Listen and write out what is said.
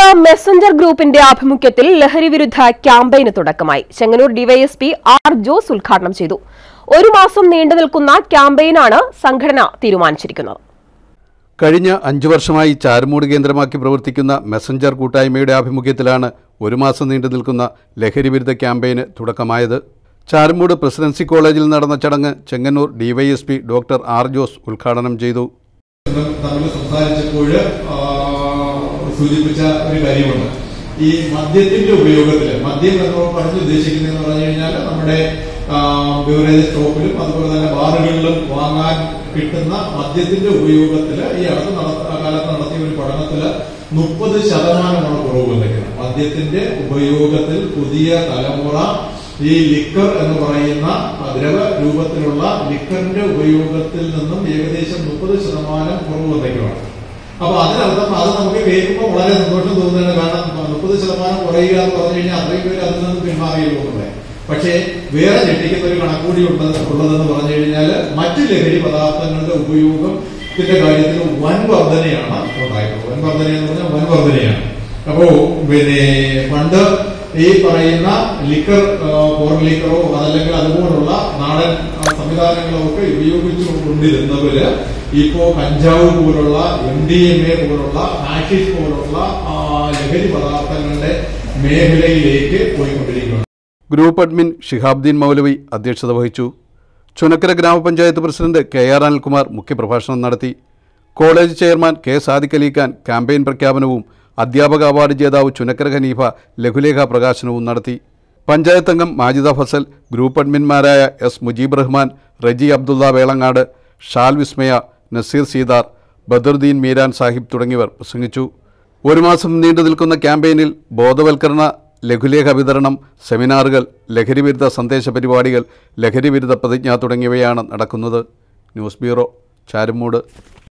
Messenger ഗ്രൂപ്പിന്റെ ആഭിമുഖ്യത്തിൽ ലഹരി വിരുദ്ധ ക്യാമ്പയിന് തുടക്കമായി ചെങ്ങന്നൂർ ഡിവൈഎസ്പി ആർ ജോസ് ഉദ്ഘാടനം ചെയ്തു ഒരു മാസം നീണ്ടു നിൽക്കുന്ന ക്യാമ്പയിനാണ് സംഘടന തീരുമാനിച്ചിരിക്കുന്നത് കഴിഞ്ഞ അഞ്ചു വർഷമായി ചാരുമൂട് കേന്ദ്രമാക്കി പ്രവർത്തിക്കുന്ന മെസഞ്ചർ കൂട്ടായ്മയുടെ ആഭിമുഖ്യത്തിലാണ് ഒരു മാസം നീണ്ടു നിൽക്കുന്ന ലഹരി വിരുദ്ധ ക്യാമ്പയിന് തുടക്കമായത് ചാരുമൂട് പ്രസിഡൻസി കോളേജിൽ നടന്ന ചടങ്ങ് Chengannur DYSP doctor R Jose ഉദ്ഘാടനം ചെയ്തു തമ്മിൽ സംസാരിച്ചപ്പോൾ ആ, സൂചിപ്പിച്ച ഒരു കാര്യമുണ്ട് ഈ മദ്യത്തിന്റെ ഉപയോഗത്തിൽ മദ്യം എന്ന് പറഞ്ഞ് ഉദ്ദേശിക്കുന്നതെന്ന് പറഞ്ഞു കഴിഞ്ഞാൽ നമ്മുടെ ബിവറേജ് ഷോപ്പിലും അതുപോലെ തന്നെ ബാറുകളിലും വാങ്ങാൻ കിട്ടുന്ന മദ്യത്തിന്റെ ഉപയോഗത്തിൽ ഈ അടുത്ത നട- കാലത്ത് നടത്തിയ ഒരു പഠനത്തില് മുപ്പത് ശതമാനമാണ് കുറവ് വന്നിരിക്കുന്നത് മദ്യത്തിന്റെ ഉപയോഗത്തിൽ പുതിയ തലമുറ ഈ ലിക്കർ എന്ന് പറയുന്ന ദ്രവ രൂപത്തിലുള്ള ലിക്കറിന്റെ ഉപയോഗത്തിൽ നിന്നും ഏകദേശം മുപ്പത് ശതമാനം കുറവ് വന്നേക്കുവാണ് അപ്പൊ അതിനർത്ഥം അത് നമുക്ക് കേൾക്കുമ്പോൾ വളരെ സന്തോഷം തോന്നുന്നതാണ് കാരണം മുപ്പത് ശതമാനം കുറയുക എന്ന് പറഞ്ഞു കഴിഞ്ഞാൽ അത്രയും പേര് അതിൽ നിന്ന് പിന്മാറിയുള്ളൂ എന്നുള്ളത് പക്ഷേ വേറെ ഞെട്ടിക്കുന്ന ഒരു കണക്കൂടി ഉള്ളത് ഉള്ളതെന്ന് പറഞ്ഞു കഴിഞ്ഞാൽ മറ്റ് ലഹരി പദാർത്ഥങ്ങളുടെ ഉപയോഗത്തിന്റെ കാര്യത്തിൽ വൻ വർധനയാണ് ഉണ്ടായിട്ടുള്ളത് വൻ വർധന എന്ന് പറഞ്ഞാൽ വൻ വർധനയാണ് അപ്പോ പിന്നെ പണ്ട് ഈ പറയുന്ന ലിക്കർ പോർ ലിക്കറോ അതല്ലെങ്കിൽ അതുപോലുള്ള നാടൻ ആ, സംവിധാനങ്ങളോ ഒക്കെ ഉപയോഗിച്ചു കൊണ്ടിരുന്നവര് ഇപ്പോ കഞ്ചാവ് പോലുള്ള എം ഡി എം എ പോലുള്ള ഹാഷിഷ് പോലുള്ള ആ, ലഹരി പദാർത്ഥങ്ങളുടെ മേഖലയിലേക്ക് പോയിക്കൊണ്ടിരിക്കുകയാണ് ഗ്രൂപ്പ് അഡ്മിൻ ഷിഹാബ്ദീൻ മൗലവി അധ്യക്ഷത വഹിച്ചു ചുനക്കര ഗ്രാമപഞ്ചായത്ത് പ്രസിഡന്റ് കെ ആർ അനിൽകുമാർ മുഖ്യപ്രഭാഷണം നടത്തി college chairman K Sadiq Alikhan campaign പ്രഖ്യാപനവും അധ്യാപക അവാർഡ് ജേതാവ് ചുനക്കര ഖനീഫ ലഘുലേഖ പ്രകാശനവും നടത്തി പഞ്ചായത്ത് അംഗം മാജിദ ഫസൽ ഗ്രൂപ്പ് അഡ്മിന്മാരായ എസ് മുജീബ് റഹ്മാൻ റജി അബ്ദുള്ള വേളങ്ങാട് ഷാൽ വിസ്മയ നസീർ സീതാർ ബദറുദ്ദീൻ മീരാൻ സാഹിബ് തുടങ്ങിയവർ പ്രസംഗിച്ചു ഒരു മാസം നീണ്ടു നിൽക്കുന്ന ക്യാമ്പയിനിൽ ബോധവൽക്കരണ ലഘുലേഖ വിതരണം സെമിനാറുകൾ ലഹരിവിരുദ്ധ സന്ദേശ പരിപാടികൾ ലഹരിവിരുദ്ധ പ്രതിജ്ഞ തുടങ്ങിയവയാണ് നടക്കുന്നത് ന്യൂസ് ബ്യൂറോ ചാരുമൂട്